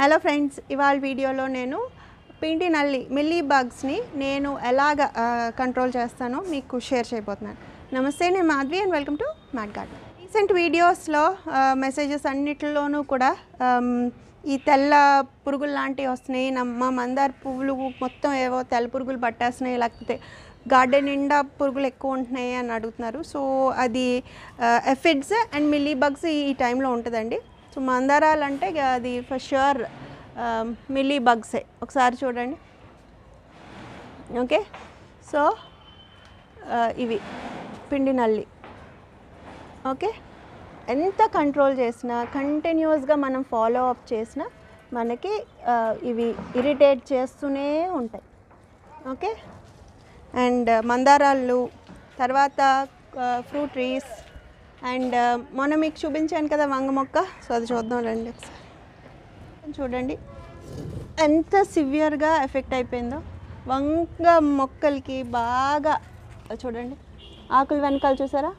hello friends ఇవాళ వీడియోలో నేను పిండి నల్లి మిల్లీ బగ్స్ని నేను ఎలాగ కంట్రోల్ చేస్తానో మీకు షేర్ చేయబోతున్నాను నమస్తే నేను Madhavi and welcome to mat garden recent వీడియోస్లో మెసేజెస్ అన్నిటిలోనూ కూడా ఆమ్, ఈ తెల్ల పురుగులు లాంటివి వస్తున్నాయి నమ్మ మందార పువ్వులు మొత్తం ఏవో తెల్ల పురుగులు పట్టేస్తున్నాయి లేకపోతే గార్డెన్ నిండా పురుగులు ఎక్కువ ఉంటున్నాయి అని అడుగుతున్నారు సో అది ఎఫిడ్స్ అండ్ మిల్లీ బగ్స్ ఈ టైంలో ఉంటుందండి సో మందారాలు అంటే ఇక అది ఫర్ ష్యూర్ మిల్లీ బగ్సే ఒకసారి చూడండి ఓకే సో ఇవి పిండి నల్లి ఓకే ఎంత కంట్రోల్ చేసినా కంటిన్యూస్గా మనం ఫాలో అప్ చేసినా మనకి ఆ, ఇవి ఇరిటేట్ చేస్తూనే ఉంటాయి ఓకే అండ్ మందారాలు తర్వాత ఫ్రూట్ ట్రీస్ అండ్ మొన్న మీకు చూపించాను కదా వంగ మొక్క సో అది చూద్దాం రండి ఒకసారి చూడండి ఎంత సివియర్గా ఎఫెక్ట్ అయిపోయిందో వంగ మొక్కలకి బాగా చూడండి ఆకులు వెనకాల చూసారా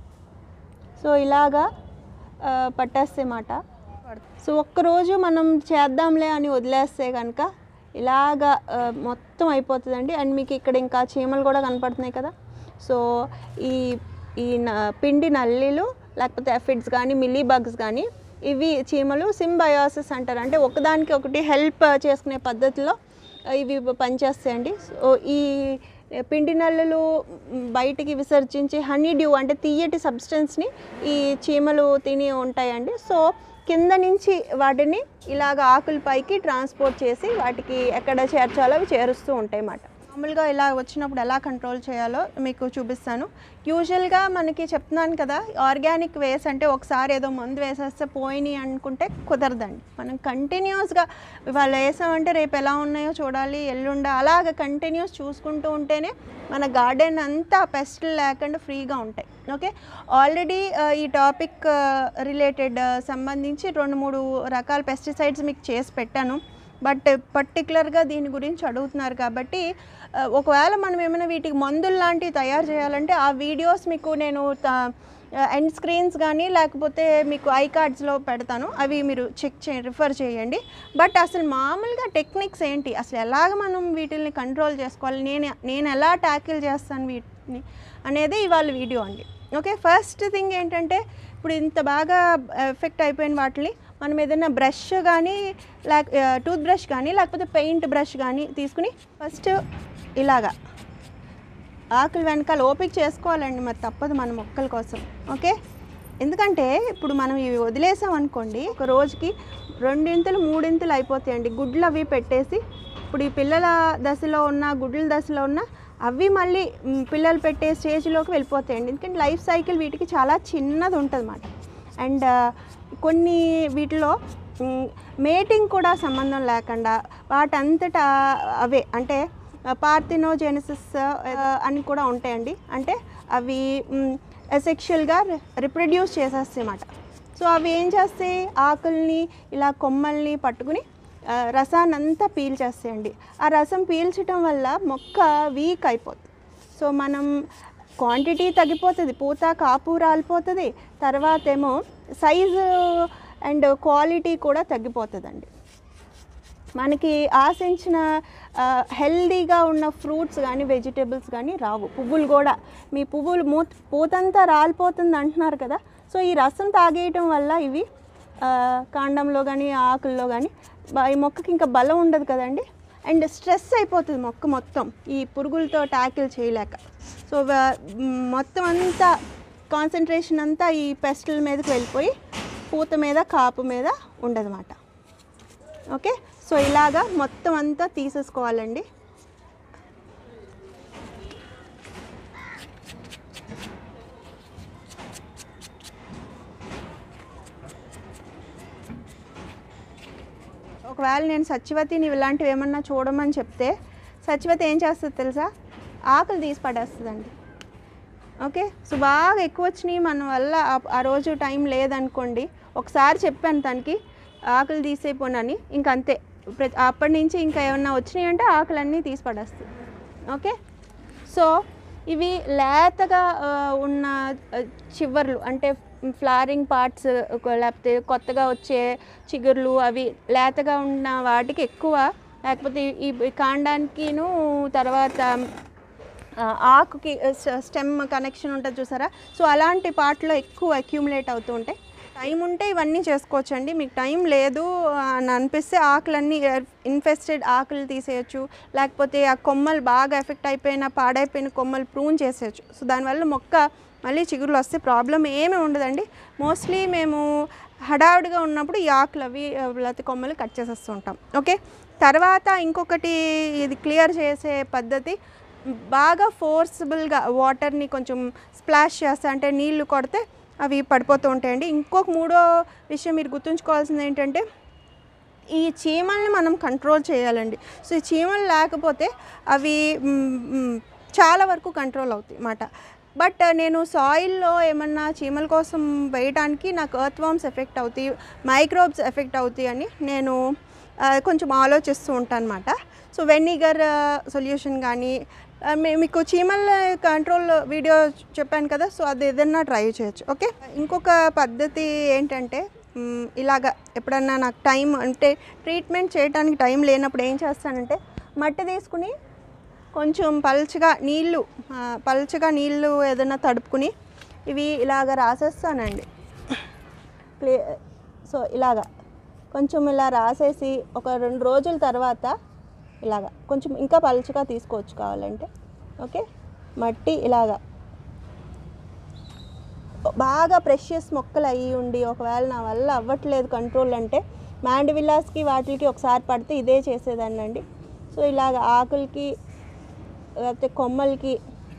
సో ఇలాగా ఆ, పట్టేస్తే మాట సో ఒక్కరోజు మనం చేద్దాంలే అని వదిలేస్తే కనుక ఇలాగా ఆ, మొత్తం అయిపోతుందండి అండ్ మీకు ఇక్కడ ఇంకా చీమలు కూడా కనపడుతున్నాయి కదా సో ఈ ఈ న- పిండి నల్లీలు లేకపోతే ఎఫిడ్స్ కానీ మిల్లీ బగ్స్ కానీ ఇవి చీమలు సింబయోసిస్ అంటారు అంటే ఒకదానికి ఒకటి హెల్ప్ చేసుకునే పద్ధతిలో ఇవి పనిచేస్తాయండి సో ఈ పిండి నల్లులు మ్, బయటికి విసర్జించి హనీ డ్యూ అంటే తీయటి సబ్స్టెన్స్ని ఈ చీమలు తిని ఉంటాయండి సో కింద నుంచి వాటిని ఇలాగ ఆకుల పైకి ట్రాన్స్పోర్ట్ చేసి వాటికి ఎక్కడ చేర్చాలో అవి చేరుస్తూ ఉంటాయి అన్నమాట మామూలుగా ఇలా వచ్చినప్పుడు ఎలా కంట్రోల్ చేయాలో మీకు చూపిస్తాను యూజువల్గా మనకి చెప్తున్నాను కదా ఆర్గానిక్ వేస్ అంటే ఒకసారి ఏదో మందు వేసేస్తే పోయినాయి అనుకుంటే కుదరదండి మనం కంటిన్యూస్గా ఇవాళ వేసామంటే రేపు ఎలా ఉన్నాయో చూడాలి ఎల్లుండ అలాగ కంటిన్యూస్ చూసుకుంటూ ఉంటేనే మన గార్డెన్ అంతా పెస్ట్లు లేకుండా ఫ్రీగా ఉంటాయి ఓకే ఆల్రెడీ ఈ టాపిక్ రిలేటెడ్ సంబంధించి రెండు మూడు రకాల పెస్టిసైడ్స్ మీకు చేసి పెట్టాను బట్ పర్టికులర్గా దీని గురించి అడుగుతున్నారు కాబట్టి ఆ, ఒకవేళ మనం ఏమైనా వీటికి మందులు లాంటివి తయారు చేయాలంటే ఆ వీడియోస్ మీకు నేను ఎండ్ స్క్రీన్స్ కానీ లేకపోతే మీకు ఐ కార్డ్స్లో పెడతాను అవి మీరు చెక్ చే రిఫర్ చేయండి బట్ అసలు మామూలుగా టెక్నిక్స్ ఏంటి అసలు ఎలాగ మనం వీటిని కంట్రోల్ చేసుకోవాలి నేను నేను ఎలా ట్యాకిల్ చేస్తాను వీటిని అనేది ఇవాళ వీడియో అండి ఓకే ఫస్ట్ థింగ్ ఏంటంటే ఇప్పుడు ఇంత బాగా ఎఫెక్ట్ అయిపోయిన వాటిని మనం ఏదైనా బ్రష్ కానీ లేక టూత్ బ్రష్ కానీ లేకపోతే పెయింట్ బ్రష్ కానీ తీసుకుని ఫస్ట్ ఇలాగా ఆకులు వెనకాల ఓపిక చేసుకోవాలండి మరి తప్పదు మన మొక్కల కోసం ఓకే ఎందుకంటే ఇప్పుడు మనం ఇవి వదిలేసాం అనుకోండి ఒక రోజుకి రెండింతలు మూడింతలు అయిపోతాయండి గుడ్లు అవి పెట్టేసి ఇప్పుడు ఈ పిల్లల దశలో ఉన్న గుడ్ల దశలో ఉన్న అవి మళ్ళీ మ్, పిల్లలు పెట్టే స్టేజ్లోకి వెళ్ళిపోతాయండి ఎందుకంటే లైఫ్ సైకిల్ వీటికి చాలా చిన్నది ఉంటుంది అన్నమాట అండ్ కొన్ని వీటిలో మేటింగ్ కూడా సంబంధం లేకుండా వాటంతటా అవే అంటే పార్థినోజెనిసిస్ అని కూడా ఉంటాయండి అంటే అవి ఎసెక్షువల్గా రిప్రొడ్యూస్ చేసేస్తాయి అన్నమాట సో అవి ఏం చేస్తాయి ఆకుల్ని ఇలా కొమ్మల్ని పట్టుకుని ఆ, రసాన్ని అంతా పీల్చేస్తాయండి ఆ రసం పీల్చడం వల్ల మొక్క వీక్ అయిపోతుంది సో మనం క్వాంటిటీ తగ్గిపోతుంది పూత కాపు రాలిపోతుంది తర్వాత ఏమో సైజు అండ్ క్వాలిటీ కూడా తగ్గిపోతుందండి మనకి ఆశించిన ఆ, హెల్దీగా ఉన్న ఫ్రూట్స్ కానీ వెజిటేబుల్స్ కానీ రావు పువ్వులు కూడా మీ పువ్వులు మూ పూతంతా రాలిపోతుంది అంటున్నారు కదా సో ఈ రసం తాగేయటం వల్ల ఇవి ఆ, కాండంలో కానీ ఆకుల్లో కానీ బ- ఈ మొక్కకి ఇంకా బలం ఉండదు కదండి అండ్ స్ట్రెస్ అయిపోతుంది మొక్క మొత్తం ఈ పురుగులతో ట్యాకిల్ చేయలేక సో వ- మ్, మొత్తం అంతా కాన్సన్ట్రేషన్ అంతా ఈ పెస్టుల మీదకి వెళ్ళిపోయి పూత మీద కాపు మీద ఉండదన్నమాట ఓకే సో ఇలాగా మొత్తం అంతా తీసేసుకోవాలండి ఒకవేళ నేను సత్యవతి నీవు ఇలాంటివి ఏమన్నా చూడమని చెప్తే సత్యవతి ఏం చేస్తుంది తెలుసా ఆకులు తీసి పడేస్తుందండి ఓకే సో బాగా ఎక్కువ వచ్చినాయి మన వల్ల ఆ- ఆ రోజు టైం లేదనుకోండి ఒకసారి చెప్పాను తనకి ఆకులు తీసేపోనని ఇంక అంతే ప్రతి అప్పటి నుంచి ఇంకా ఏమన్నా వచ్చినాయి అంటే ఆకులన్నీ తీసి పడేస్తాయి ఓకే సో ఇవి లేతగా ఆ, ఉన్న ఆ, చివర్లు అంటే ఫ్లవరింగ్ పార్ట్స్ లేకపోతే కొత్తగా వచ్చే చిగుర్లు అవి లేతగా ఉన్న వాటికి ఎక్కువ లేకపోతే ఈ ఈ కాండానికిను తర్వాత ఆ, ఆకుకి స్టెమ్ కనెక్షన్ ఉంటుంది చూసారా సో అలాంటి పార్ట్లో ఎక్కువ అక్యూములేట్ అవుతూ ఉంటాయి టైం ఉంటే ఇవన్నీ చేసుకోవచ్చండి మీకు టైం లేదు అని అనిపిస్తే ఆకులన్నీ ఇన్ఫెస్టెడ్ ఆకులు తీసేయచ్చు లేకపోతే ఆ కొమ్మలు బాగా ఎఫెక్ట్ అయిపోయిన పాడైపోయిన కొమ్మలు ప్రూన్ చేసేయచ్చు సో దానివల్ల మొక్క మళ్ళీ చిగురులు వస్తే ప్రాబ్లం ఏమీ ఉండదండి మోస్ట్లీ మేము హడావుడిగా ఉన్నప్పుడు ఈ ఆకులు అవి ఆ, లేకపోతే కొమ్మలు కట్ చేసేస్తూ ఉంటాం ఓకే తర్వాత ఇంకొకటి ఇది క్లియర్ చేసే పద్ధతి బాగా ఫోర్స్బుల్గా వాటర్ని కొంచెం స్ప్లాష్ చేస్తే అంటే నీళ్లు కొడితే అవి పడిపోతూ ఉంటాయండి ఇంకొక మూడో విషయం మీరు గుర్తుంచుకోవాల్సింది ఏంటంటే ఈ చీమల్ని మనం కంట్రోల్ చేయాలండి సో ఈ చీమలు లేకపోతే అవి మ్, మ్, చాలా వరకు కంట్రోల్ అవుతాయి అన్నమాట బట్ నేను సాయిల్లో ఏమన్నా చీమల కోసం వేయడానికి నాకు ఎర్త్ వామ్స్ ఎఫెక్ట్ అవుతాయి మైక్రోబ్స్ ఎఫెక్ట్ అవుతాయి అని నేను ఆ, కొంచెం ఆలోచిస్తూ ఉంటాను అనమాట సో వెనిగర్ సొల్యూషన్ కానీ ఆ, మీ- మీకు చీమల కంట్రోల్ వీడియో చెప్పాను కదా సో అది ఏదన్నా ట్రై చేయొచ్చు ఓకే ఇంకొక పద్ధతి ఏంటంటే మ్, ఇలాగ ఎప్పుడన్నా నాకు టైం అంటే ట్రీట్మెంట్ చేయడానికి టైం లేనప్పుడు ఏం చేస్తానంటే మట్టి తీసుకుని కొంచెం పల్చగా నీళ్ళు ఆ, పల్చగా నీళ్ళు ఏదైనా తడుపుకుని ఇవి ఇలాగ రాసేస్తానండి ప్లే సో ఇలాగా కొంచెం ఇలా రాసేసి ఒక రెండు రోజుల తర్వాత ఇలాగా కొంచెం ఇంకా పలుచగా తీసుకోవచ్చు కావాలంటే ఓకే మట్టి ఇలాగా బాగా ప్రెషియస్ మొక్కలు అయ్యి ఉండి ఒకవేళ నా వల్ల అవ్వట్లేదు కంట్రోల్ అంటే మ్యాండివిల్లాస్కి వాటికి ఒకసారి పడితే ఇదే చేసేదాన్ని అండి సో ఇలాగ ఆకులకి లేకపోతే కొమ్మలకి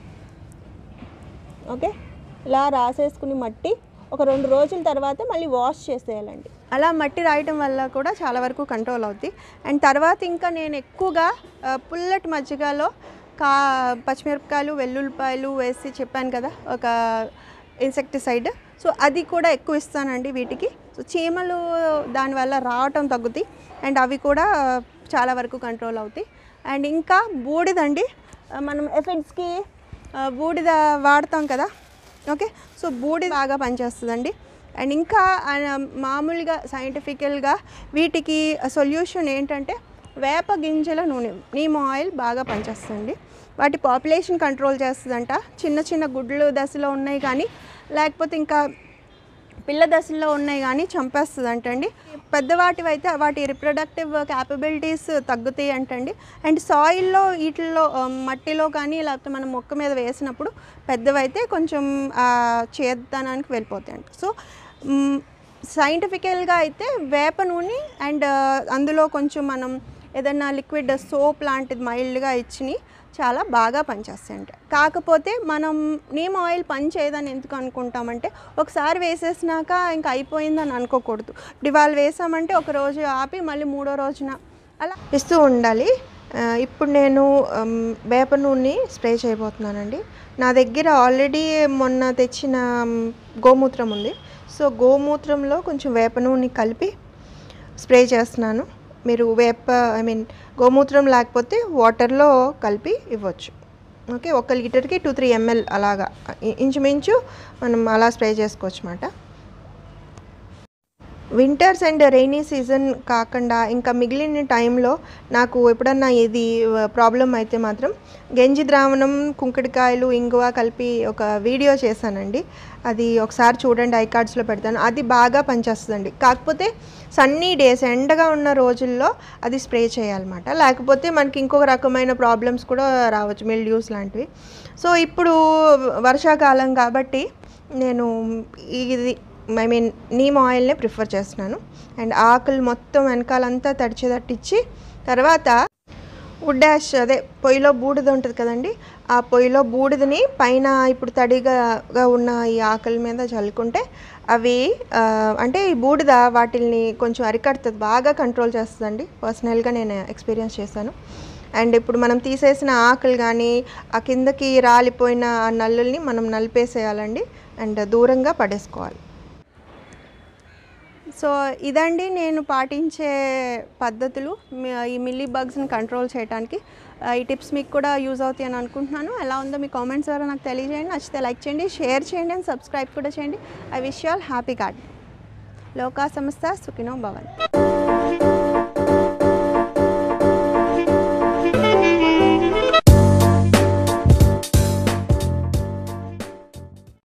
ఓకే ఇలా రాసేసుకుని మట్టి ఒక రెండు రోజుల తర్వాత మళ్ళీ వాష్ చేసేయాలండి అలా మట్టి రాయటం వల్ల కూడా చాలా వరకు కంట్రోల్ అవుద్ది అండ్ తర్వాత ఇంకా నేను ఎక్కువగా ఆ, పుల్లటి మజ్జిగలో కా పచ్చిమిరపకాయలు వెల్లుల్లిపాయలు వేసి చెప్పాను కదా ఒక ఇన్సెక్టిసైడ్ సో అది కూడా ఎక్కువ ఇస్తానండి వీటికి సో చీమలు దానివల్ల రావటం తగ్గుతాయి అండ్ అవి కూడా చాలా వరకు కంట్రోల్ అవుతాయి అండ్ ఇంకా బూడిదండి ఆ, మనం ఎఫెక్ట్స్కి బూడిద వాడతాం కదా ఓకే సో బూడిద బాగా పనిచేస్తుందండి అండ్ ఇంకా ఆ, మామూలుగా సైంటిఫికల్గా వీటికి సొల్యూషన్ ఏంటంటే వేప గింజల నూనె నీమ్ ఆయిల్ బాగా పనిచేస్తుంది వాటి పాపులేషన్ కంట్రోల్ చేస్తుందంట చిన్న చిన్న గుడ్లు దశలో ఉన్నాయి కానీ లేకపోతే ఇంకా పిల్ల దశల్లో ఉన్నాయి కానీ చంపేస్తుంది అంటండి పెద్దవాటివి అయితే వాటి రిప్రొడక్టివ్ క్యాపబిలిటీస్ తగ్గుతాయి అంటండి అండ్ సాయిల్లో వీటిల్లో ఆ, మట్టిలో కానీ లేకపోతే మనం మొక్క మీద వేసినప్పుడు పెద్దవైతే కొంచెం ఆ, చేద్దనానికి వెళ్ళిపోతాయి అంట సో సైంటిఫికల్గా అయితే వేప నూనె అండ్ అందులో కొంచెం మనం ఏదన్నా లిక్విడ్ సోప్ లాంటిది మైల్డ్గా ఇచ్చిని చాలా బాగా పనిచేస్తాయంట కాకపోతే మనం నీమ్ ఆయిల్ పని చేయదని ఎందుకు అనుకుంటామంటే ఒకసారి వేసేసినాక ఇంకా అయిపోయిందని అనుకోకూడదు ఇప్పుడు ఇవాళ వేసామంటే ఒక రోజు ఆపి మళ్ళీ మూడో రోజున అలా ఇస్తూ ఉండాలి ఆ, ఇప్పుడు నేను ఆమ్, వేప నూనె స్ప్రే చేయబోతున్నానండి నా దగ్గర ఆల్రెడీ మొన్న తెచ్చిన ఆమ్, గోమూత్రం ఉంది సో గోమూత్రంలో కొంచెం వేప నూనె కలిపి స్ప్రే చేస్తున్నాను మీరు వేప ఐ మీన్ గోమూత్రం లేకపోతే వాటర్లో కలిపి ఇవ్వచ్చు ఓకే ఒక లీటర్కి టూ త్రీ ఎంఎల్ అలాగా ఇ- ఇంచుమించు మనం అలా స్ప్రే చేసుకోవచ్చు అన్నమాట వింటర్స్ అండ్ రైనీ సీజన్ కాకుండా ఇంకా మిగిలిన టైంలో నాకు ఎప్పుడన్నా ఇది ప్రాబ్లం అయితే మాత్రం గంజి ద్రావణం కుంకుడికాయలు ఇంగువ కలిపి ఒక వీడియో చేశానండి అది ఒకసారి చూడండి ఐ కార్డ్స్లో పెడతాను అది బాగా పనిచేస్తుందండి కాకపోతే సన్నీ డేస్ ఎండగా ఉన్న రోజుల్లో అది స్ప్రే చేయాలన్నమాట లేకపోతే మనకి ఇంకొక రకమైన ప్రాబ్లమ్స్ కూడా రావచ్చు మిల్డ్యూస్ లాంటివి సో ఇప్పుడు వర్షాకాలం కాబట్టి నేను ఇది ఐ మీన్ నీమ్ ఆయిల్నే ప్రిఫర్ చేస్తున్నాను అండ్ ఆకులు మొత్తం వెనకాలంతా తడిచేటట్టిచ్చి తర్వాత వుడ్ యాష్ అదే పొయ్యిలో బూడిద ఉంటుంది కదండి ఆ పొయ్యిలో బూడిదని పైన ఇప్పుడు తడిగా గా ఉన్న ఈ ఆకుల మీద చల్లుకుంటే అవి ఆ, అంటే ఈ బూడిద వాటిల్ని కొంచెం అరికడుతుంది బాగా కంట్రోల్ చేస్తుందండి పర్సనల్గా నేను ఎక్స్పీరియన్స్ చేశాను అండ్ ఇప్పుడు మనం తీసేసిన ఆకులు కానీ ఆ కిందకి రాలిపోయిన ఆ నల్లుల్ని మనం నలిపేసేయాలండి అండ్ దూరంగా పడేసుకోవాలి సో ఇదండి నేను పాటించే పద్ధతులు మీ- ఈ మిల్లీ బగ్స్ని కంట్రోల్ చేయడానికి ఆ, ఈ టిప్స్ మీకు కూడా యూజ్ అవుతాయి అని అనుకుంటున్నాను ఎలా ఉందో మీ కామెంట్స్ ద్వారా నాకు తెలియజేయండి నచ్చితే లైక్ చేయండి షేర్ చేయండి అండ్ సబ్స్క్రైబ్ కూడా చేయండి I wish you all happy garden లోకా సంస్థ సుఖినో భవన్